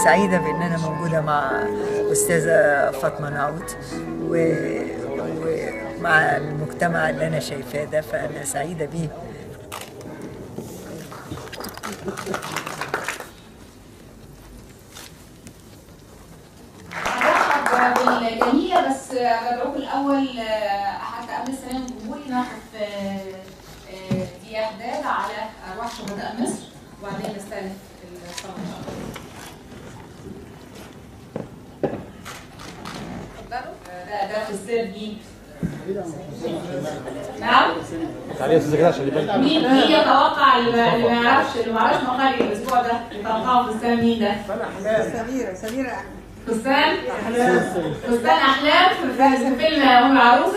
سعيدة بأن أنا موجودة مع أستاذة فاطمة نعوت و... ومع المجتمع اللي أنا شايفاه ده فأنا سعيدة بيه برحب بالجميلة بس بدعوكم الأول حتى قبل السلام الجمهوري نقف دقيقة حداد على أرواح شهداء مصر وبعدين نستلم الصلاة إن شاء الله. اتفضلوا ده ده في السر مين؟ نعم؟ تعالي يا استاذه كده عشان يبان مين مين يتوقع اللي ما اللي ما يعرفش اللي ما عرفش مقالي الأسبوع ده يتوقعوا في السر مين ده؟ سميرة سميرة أحمد فستان فستان احلام في في فيلم ام العروسه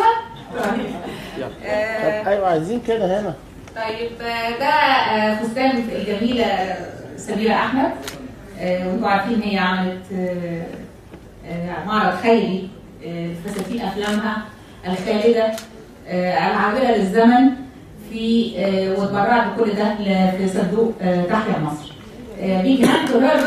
آه، طب ايوه عايزين كده هنا طيب آه، ده آه، فستان الجميله سميره احمد آه، وانتم عارفين هي عملت آه، آه، معرض خيري آه، فساتين افلامها الخالده آه، العابره للزمن في آه، واتبرعت بكل ده ل- في صندوق آه، تحيا مصر. آه، بيجي هاند بقى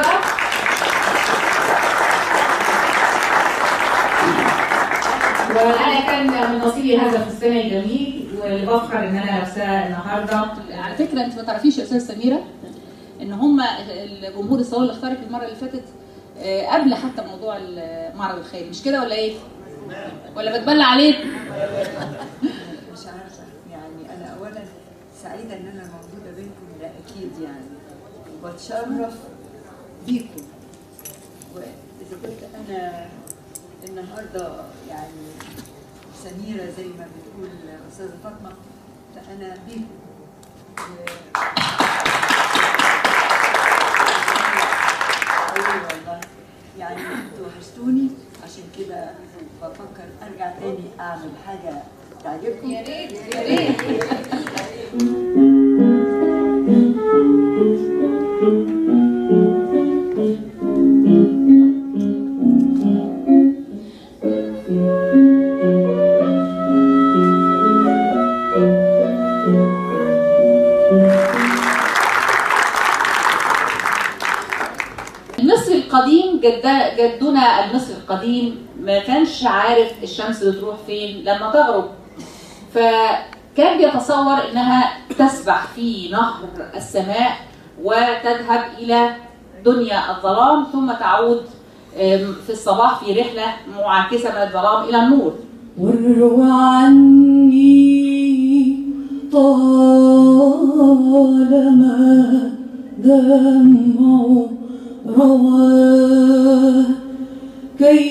وانا كان من نصيبي هذا الفستان الجميل واللي بفخر ان انا لابساه النهارده على فكره انت ما تعرفيش يا استاذ سميره ان هم الجمهور الصالون اللي اختارك المره اللي فاتت آه، قبل حتى موضوع المعرض الخيري مش كده ولا ايه؟ ولا بتبلع عليك؟ مش عارفة يعني أنا أولا سعيدة إن أنا موجودة بينكم ده أكيد يعني وبتشرف بيكم وإذا كنت أنا النهاردة يعني سميرة زي ما بتقول أستاذة فاطمة فأنا بيكم و- أيوة والله يعني انتوا وحشتوني عشان كده بفكر ارجع تاني اعمل حاجه تعجبكم يا ريت يا ريت المصري القديم جد جدنا المصري القديم ما كانش عارف الشمس بتروح فين لما تغرب فكان بيتصور انها تسبح في نهر السماء وتذهب الى دنيا الظلام ثم تعود آم، في الصباح في رحله معاكسه من الظلام الى النور وارو عني طالما دمع رواه كي